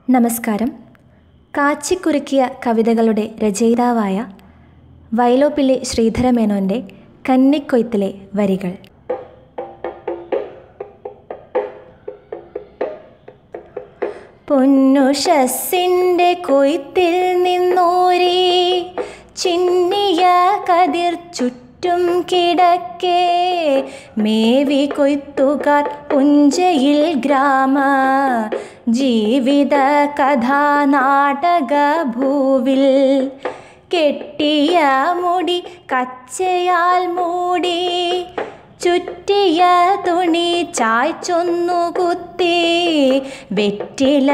നമസ്കാരം കാച്ചിക്കുറുക്കിയ കവിതകളുടെ രചയിതാവായ വയലോപ്പിള്ളി ശ്രീധരമേനോൻ്റെ കന്നിക്കൊയ്ത്തിലെ വരികൾ പൊന്നുഷസ്സിൻ്റെ കൊയ്ത്തിൽ നിന്നൂരി ചിന്നിയ കതിർ ചുറ്റും കിടക്കേ മേവി കൊയ്ത്തുകാർ പുഞ്ചയിൽ ഗ്രാമ ജീവിത കഥാനാടക ഭൂവിൽ കെട്ടിയ മുടി കച്ചയാൽ മൂടി ചുറ്റിയ തുണി ചായ്ച്ചൊന്നു കുത്തി വെറ്റില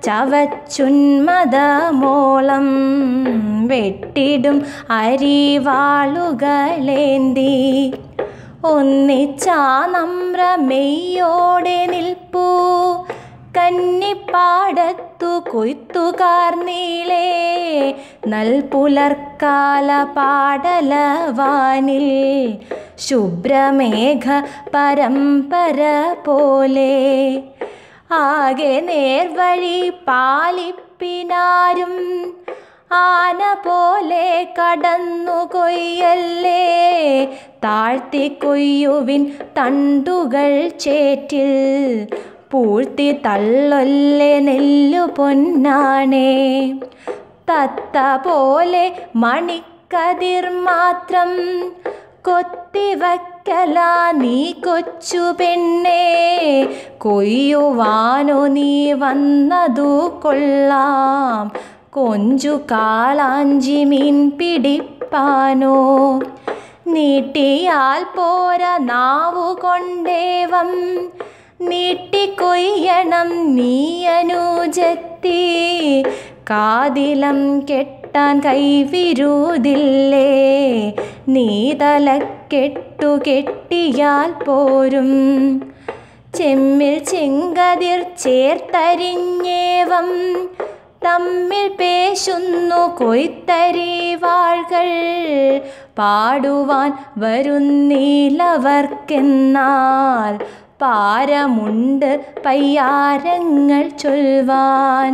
ചവച്ചുന്മതമോളം വെട്ടിടും അരിവാളുകളേന്തി ഒന്നിച്ചാ നമ്രമെയ്യോടെ നിൽപ്പൂ കന്നിപ്പാടത്തു കൊയ്ത്തുകാർ നീളേ നൽപുലർക്കാല പാടലവാനിൽ ശുഭ്രമേഘ പരമ്പര പോലെ ആകെ നേർവഴി പാലിപ്പിനാരും ആന പോലെ കടന്നു കൊയ്യല്ലേ താഴ്ത്തി കൊയ്യുവിൻ തണ്ടുകൾ ചേറ്റിൽ പൂഴ്ത്തി തള്ളൊല്ലെ നെല്ലു പൊന്നാണേ തത്ത പോലെ മണിക്കതിർ മാത്രം കൊത്തിവയ്ക്കല നീ കൊച്ചു പെണ്ണേ കൊയ്യുവാനോ നീ വന്നതു കൊള്ളാം കൊഞ്ചു കാളാഞ്ചി മീൻ പിടിപ്പാനോ നീട്ടിയാൽ പോര നാവു കൊണ്ടേവം നീട്ടിക്കൊയ്യണം നീ അനുജത്തി കാതിലം കെട്ടാൻ കൈവിരുതില്ലേ നീ തലക്കെട്ടു കെട്ടിയാൽ പോരും ചെമ്മിൽ ചെങ്കതിർ ചേർത്തരിഞ്ഞേവം തമ്മിൽ പേശുന്നു കൊയ്ത്തരിവാൾകൾ പാടുവാൻ വരുന്നിലവർക്കെന്നാൽ പാരമുണ്ട് പയ്യാരങ്ങൾ ചൊൽവാൻ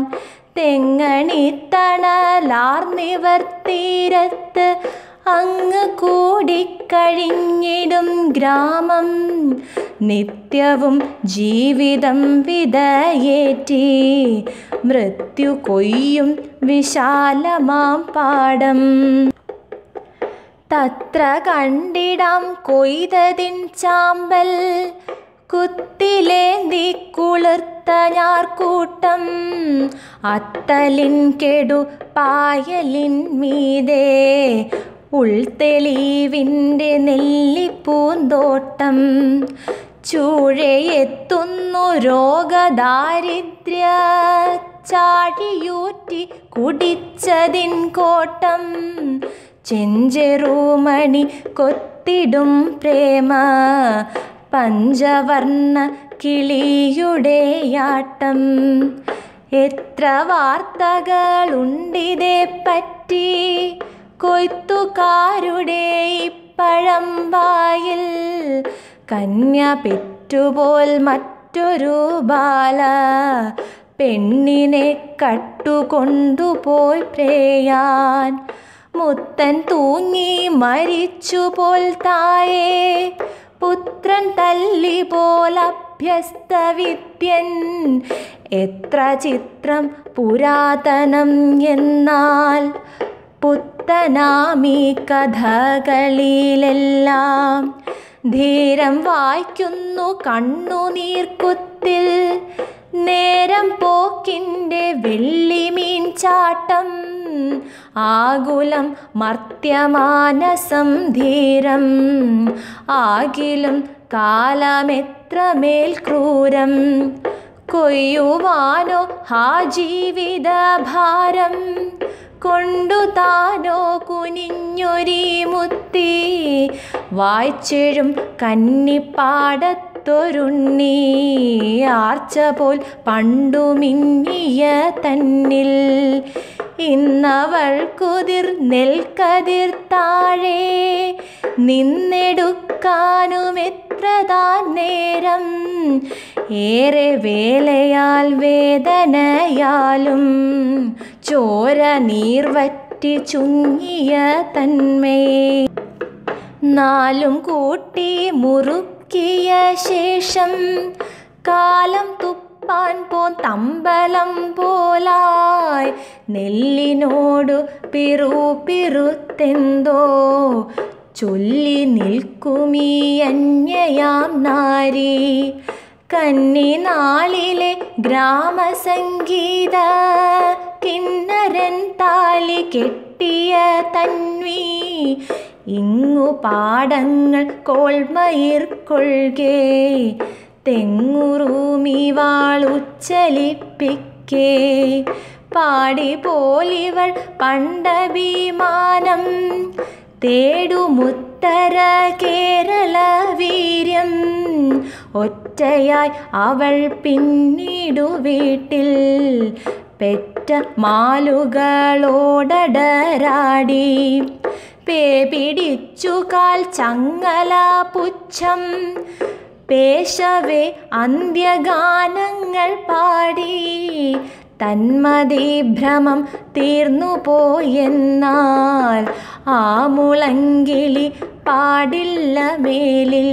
തെങ്ങണിത്തണലാർന്നിവർ തീരത്ത് അങ്ങ് കൂടിക്കഴിഞ്ഞിടും ഗ്രാമം നിത്യവും ജീവിതം വിതയേറ്റി മൃത്യു കൊയ്യും വിശാലമാം പാടം തത്ര കണ്ടിടാം കൊയ്തതിൻ ചാമ്പൽ കുത്തിലേന്തി കുളിർത്ത ഞാർക്കൂട്ടം അത്തലിൻ കെടു പായലിൻ മീതേ ഉൾത്തെളിവിൻ്റെ നെല്ലിപ്പൂന്തോട്ടം ചൂഴയെത്തുന്നു രോഗദാരിദ്ര്യ ചാഴിയൂറ്റി കുടിച്ചതിൻ കോട്ടം ചെഞ്ചെറുമണി കൊത്തിടും പ്രേമ പഞ്ചവർണ്ണ കിളിയുടെയാട്ടം എത്ര വാർത്തകളുണ്ടിതേ പറ്റി കൊയ്ത്തുകാരുടെ ഇപ്പഴമ്പായിൽ കന്യ പെറ്റുപോൽ മറ്റൊരു ബാല പെണ്ണിനെ കട്ടുകൊണ്ടുപോയി പ്രേയാൻ മുത്തൻ തൂങ്ങി മരിച്ചുപോൽ തായേ പുത്രൻ തല്ലി പോലഭ്യസ്ത വിദ്യൻ എത്ര ചിത്രം പുരാതനം എന്നാൽ പുത്തനാമീ കഥകളിലെല്ലാം ധീരം വായിക്കുന്നു കണ്ണുനീർക്കുത്തിൽ നേരം പോക്കിൻ്റെ വെള്ളിമീൻ ചാട്ടം ആകുലം മർത്യമാനസം ധീരം ആകിലും കാലമെത്രമേൽ ക്രൂരം കൊയ്യുവാനോ ഹാ ജീവിത ഭാരം കൊണ്ടു താനോ കുനിഞ്ഞൊരി മുത്തി വായിച്ചെഴും കന്നിപ്പാടത്തൊരുണ്ണി ആർച്ച പോൽ പണ്ടു മിന്നിയ തന്നിൽ ഇന്നവൾ കുതിർ നെൽക്കതിർ താഴെ നിന്നെടുക്കാനുമെത്തി യാത്രതാൻ നേരം ഏറെ വേലയാൽ വേദനയാലും ചോര നീർവറ്റി ചുങ്ങിയ തന്മയെ നാലും കൂട്ടി മുറുക്കിയ ശേഷം കാലം തുപ്പാൻ പോൻ തമ്പലം പോലായി നെല്ലിനോടു പിറു പിറുത്തെന്തോ ചൊല്ലി നിൽക്കുമീ അന്യയാം നാരി കന്നി നാളിലെ ഗ്രാമസംഗീത കിന്നരൻ താലി കെട്ടിയ തന്വി ഇങ്ങു പാടങ്ങൾ കോൾമയിർ കൊள்കെ തെങ്ങുറൂമി വാളുച്ചലിപ്പിക്കേ പാടി പോലിവൾ പണ്ടഭിമാനം തേടുമുത്തര കേരള വീര്യം ഒറ്റയായി അവൾ പിന്നീടു വീട്ടിൽ പെറ്റ മാലുകളോടടരാടി പേ പിടിച്ചു കാൽ ചങ്ങല പുച്ഛം പേശവേ അന്ത്യഗാനങ്ങൾ പാടി തന്മതിഭ്രമം തീർന്നു പോയെന്നാൽ ആ മുളങ്കിളി പാടില്ല മേലിൽ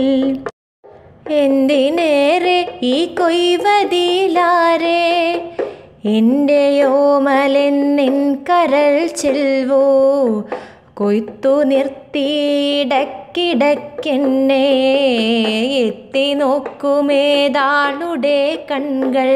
എന്തിനേറെ ഈ കൊയ്വതിലാരെ എൻ്റെയോമലെന്നിൻ കരൾ ചെൽവോ കൊയ്ത്തു നിർത്തിയിടക്കിടക്കെന്നെ എത്തി നോക്കുമേതാളുടെ കൺകൾ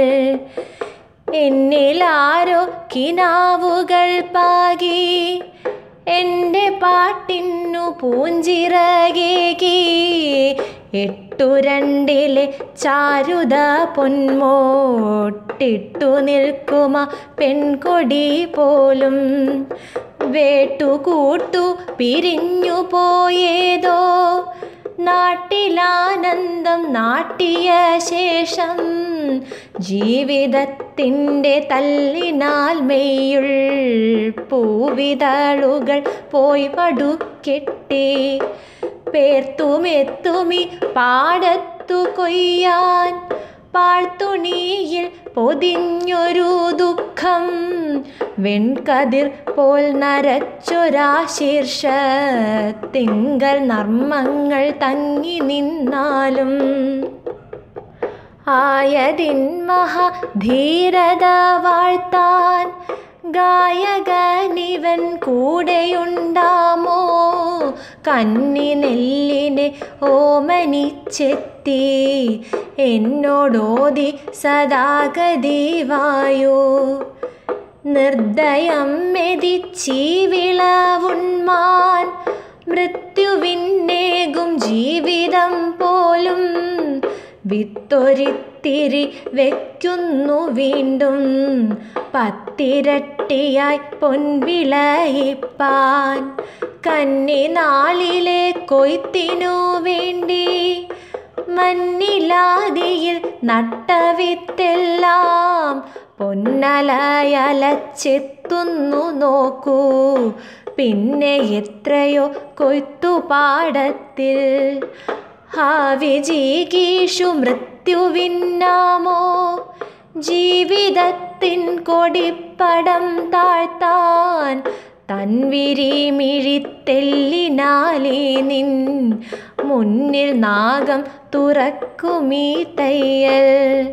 എന്നിലാരോ കിനാവുകൾ പാകി എൻ്റെ പാട്ടിന്നു പൂഞ്ചിറകേകി എട്ടു രണ്ടിലെ ചാരുത പൊന്മോട്ടിട്ടു നിൽക്കുമ പെൺകൊടി പോലും വേട്ടുകൂട്ടു പിരിഞ്ഞു പോയേതോ നാട്ടിലാനന്ദം നാട്ടിയ ശേഷം ജീവിതത്തിൻ്റെ തല്ലിനാൽ മെയ്യുൾ പൂവിതളുകൾ പോയി പടുക്കെട്ടി പേർത്തുമെത്തുമി പാടത്തു കൊയ്യാൻ പാഴ്ത്തുണിയിൽ പൊതിഞ്ഞൊരു ദുഃഖം വെൺകതിർ പോൽ നരച്ചൊരാ ശീർഷ തിങ്കൾ നർമ്മങ്ങൾ തങ്ങി നിന്നാലും ആയതിൻ മഹാധീരത വാഴ്ത്താൻ ഗായകനിവൻ കൂടെയുണ്ടാമോ കന്നി നെല്ലിനെ ഓമനിച്ചെത്തി എന്നോടോതി സദാഗതി വായോ നിർദ്ദയം മെതിച്ചീ വിളവുൺമാൻ മൃത്യുവിന്നേകും ജീവിതം പോലും വിത്തൊരിത്തിരി വയ്ക്കുന്നു വീണ്ടും പത്തിരട്ടിയായി പൊൻവിളയിപ്പാൻ കന്നി നാളിലെ കൊയ്ത്തിനു വേണ്ടി മഞ്ഞിലാതിയിൽ നട്ടവിത്തെല്ലാം പൊന്നലയലച്ചെത്തുന്നു നോക്കൂ പിന്നെ എത്രയോ കൊയ്ത്തുപാടത്തിൽ ഹാവിജീകീഷു മൃത്യുവിന്നാമോ ജീവിതത്തിൻ കൊടിപ്പടം താഴ്ത്താൻ തൻവിരി മിഴിത്തെല്ലിനാലേ നിൻ മുന്നിൽ നാഗം തുറക്കുമീ തയ്യൽ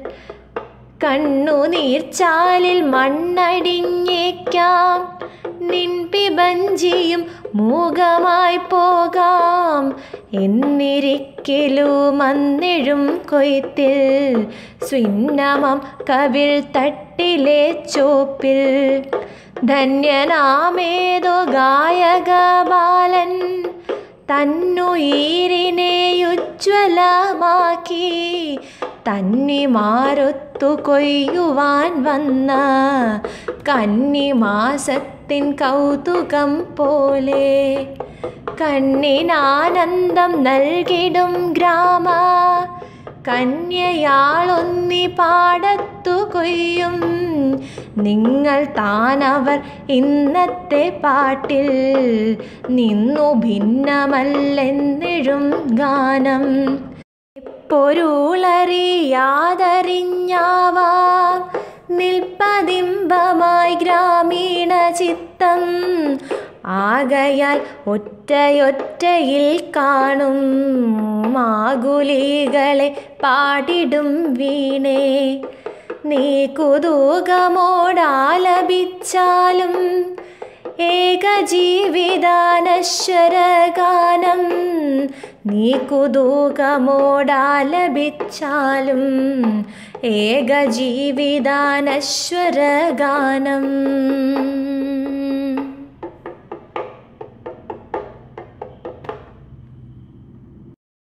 കണ്ണുനീർച്ചാലിൽ മണ്ണടിഞ്ഞേക്കാം നിൻ പിബഞ്ചിയും മൂകമായി പോകാം എന്നിരിക്കലും അന്നെഴും കൊയ്ത്തിൽ സ്വിന്നമം കവിൾ തട്ടിലെ ചോപ്പിൽ ധന്യനാമേതോ ഗായക ബാലൻ തന്നുയിരിനെ ഉജ്ജ്വലമാക്കി തന്നിമാരൊത്തു കൊയ്യുവാൻ വന്ന കന്നിമാസത്തിൻ കൗതുകം പോലെ കണ്ണിനാനന്ദം നൽകിടും ഗ്രാമ കന്യയാളൊന്നി പാടത്തു കൊയ്യും നിങ്ങൾ താനവർ ഇന്നത്തെ പാട്ടിൽ നിന്നു ഭിന്നമല്ലെന്നിഴും ഗാനം പൊരുളറിയാതറിഞ്ഞാവാം നിൽപ്പതിമ്പമായി ഗ്രാമീണ ചിത്തം ആകയാൽ ഒറ്റയൊറ്റയിൽ കാണും മാകുലികളെ പാടിടും വീണേ നീ കുതൂകമോടാലപിച്ചാലും ഏകജീവിതാനശ്വരഗാനം നീ കുതൂകമോടാലപിച്ചാലും ഏകജീവിതാനശ്വരഗാനം